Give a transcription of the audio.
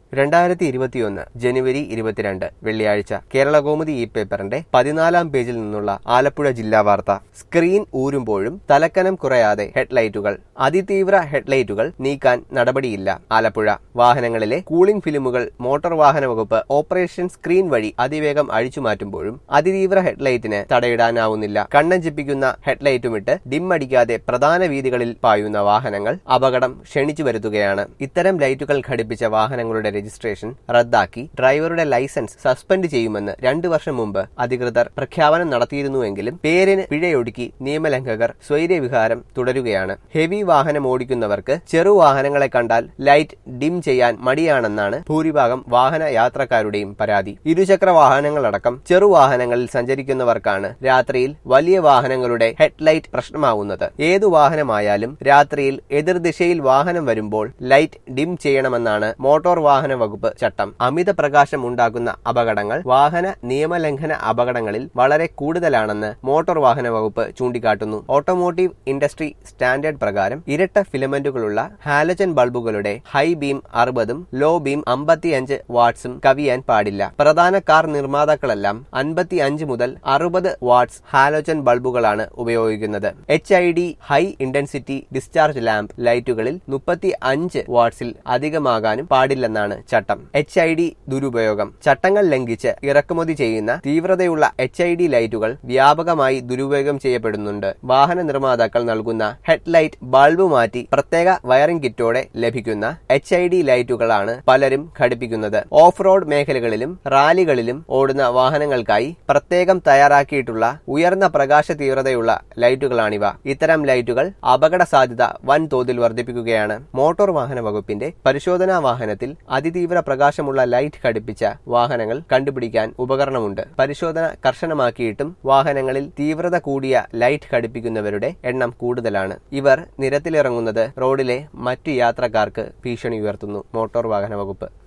രണ്ടായിരത്തി ഇരുപത്തിയൊന്ന് ജനുവരി ഇരുപത്തിരണ്ട് വെള്ളിയാഴ്ച കേരള കൗമുദി ഈ പേപ്പറിന്റെ പതിനാലാം പേജിൽ നിന്നുള്ള ആലപ്പുഴ ജില്ലാ വാർത്ത സ്ക്രീൻ ഊരുമ്പോഴും തലക്കനം കുറയാതെ ഹെഡ്ലൈറ്റുകൾ അതിതീവ്ര ഹെഡ്ലൈറ്റുകൾ നീക്കാൻ നടപടിയില്ല ആലപ്പുഴ വാഹനങ്ങളിലെ കൂളിംഗ് ഫിലിമുകൾ മോട്ടോർ വാഹന വകുപ്പ് ഓപ്പറേഷൻ സ്ക്രീൻ വഴി അതിവേഗം അഴിച്ചുമാറ്റുമ്പോഴും അതിതീവ്ര ഹെഡ്ലൈറ്റിന് തടയിടാനാവുന്നില്ല കണ്ണഞ്ചിപ്പിക്കുന്ന ഹെഡ്ലൈറ്റുമിട്ട് ഡിം അടിക്കാതെ പ്രധാന വീതികളിൽ പായുന്ന വാഹനങ്ങൾ അപകടം ക്ഷണിച്ചു വരുത്തുകയാണ് ഇത്തരം ലൈറ്റുകൾ ഘടിപ്പിച്ച വാഹനങ്ങളുടെ രജിസ്ട്രേഷൻ റദ്ദാക്കി ഡ്രൈവറുടെ ലൈസൻസ് സസ്പെൻഡ് ചെയ്യുമെന്ന് രണ്ടു വർഷം മുമ്പ് അധികൃതർ പ്രഖ്യാപനം നടത്തിയിരുന്നുവെങ്കിലും പേരിന് പിഴയൊടുക്കി നിയമലംഘകർ സ്വൈര്യവിഹാരം തുടരുകയാണ് ഹെവി വാഹനം ഓടിക്കുന്നവർക്ക് ചെറു വാഹനങ്ങളെ കണ്ടാൽ ലൈറ്റ് ഡിം ചെയ്യാൻ മടിയാണെന്നാണ് ഭൂരിഭാഗം വാഹന യാത്രക്കാരുടെയും പരാതി ഇരുചക്ര വാഹനങ്ങളടക്കം ചെറുവാഹനങ്ങളിൽ സഞ്ചരിക്കുന്നവർക്കാണ് രാത്രിയിൽ വലിയ വാഹനങ്ങളുടെ ഹെഡ്ലൈറ്റ് പ്രശ്നമാവുന്നത് ഏതു വാഹനമായാലും രാത്രിയിൽ എതിർദിശയിൽ വാഹനം വരുമ്പോൾ ലൈറ്റ് ഡിം ചെയ്യണമെന്നാണ് മോട്ടോർ വാഹന വകുപ്പ് ചട്ടം അമിത പ്രകാശം ഉണ്ടാക്കുന്ന അപകടങ്ങൾ വാഹന നിയമലംഘന അപകടങ്ങളിൽ വളരെ കൂടുതലാണെന്ന് മോട്ടോർ വാഹന വകുപ്പ് ചൂണ്ടിക്കാട്ടുന്നു ഓട്ടോമോട്ടീവ് ഇൻഡസ്ട്രി സ്റ്റാൻഡേർഡ് പ്രകാരം ഇരട്ട ഫിലമെന്റുകളുള്ള ഹാലജൻ ബൾബുകളുടെ ഹൈ ബീം അറുപതും ലോ ബീം അമ്പത്തിയഞ്ച് വാട്ട്സും കവിയാൻ പാടില്ല പ്രധാന കാർ നിർമ്മാതാക്കളെല്ലാം അൻപത്തി അഞ്ച് മുതൽ അറുപത് വാട്ട്സ് ഹാലോജൻ ബൾബുകളാണ് ഉപയോഗിക്കുന്നത് H I D high intensity discharge lamp ലൈറ്റുകളിൽ മുപ്പത്തി അഞ്ച് വാട്ട്സിൽ അധികമാകാനും പാടില്ലെന്നാണ് ചട്ടം എച്ച് ഐ ഡി ദുരുപയോഗം ചട്ടങ്ങൾ ലംഘിച്ച് ഇറക്കുമതി ചെയ്യുന്ന തീവ്രതയുള്ള എച്ച് ഐ ഡി ലൈറ്റുകൾ വ്യാപകമായി ദുരുപയോഗം ചെയ്യപ്പെടുന്നുണ്ട് വാഹന നിർമ്മാതാക്കൾ നൽകുന്ന ഹെഡ്ലൈറ്റ് ബൾബ് മാറ്റി പ്രത്യേക വയറിംഗ് കിറ്റോടെ ലഭിക്കുന്ന എച്ച് ഐ ഡി ലൈറ്റുകളാണ് പലരും ഘടിപ്പിക്കുന്നത് ഓഫ് റോഡ് മേഖലകളിലും റാലികളിലും ഓടുന്ന വാഹനങ്ങൾക്കായി പ്രത്യേകം തയ്യാറാക്കിയിട്ടുള്ള ഉയർന്ന പ്രകാശ തീവ്രതയുള്ള ലൈറ്റുകളാണിവ ഇത്തരം ലൈറ്റുകൾ അപകട സാധ്യത വൻതോതിൽ വർദ്ധിപ്പിക്കുകയാണ് മോട്ടോർ വാഹന വകുപ്പിന്റെ പരിശോധനാ വാഹനത്തിൽ അതിതീവ്ര പ്രകാശമുള്ള ലൈറ്റ് ഘടിപ്പിച്ച വാഹനങ്ങൾ കണ്ടുപിടിക്കാൻ ഉപകരണമുണ്ട് പരിശോധന കർശനമാക്കിയിട്ടും വാഹനങ്ങളിൽ തീവ്രത കൂടിയ ലൈറ്റ് ഘടിപ്പിക്കുന്നവരുടെ എണ്ണം കൂടുതലാണ് ഇവർ നിരത്തിലിറങ്ങുന്നത് റോഡിലെ മറ്റു യാത്രക്കാർക്ക് ഭീഷണി ഉയർത്തുന്നു മോട്ടോർ വാഹന വകുപ്പ്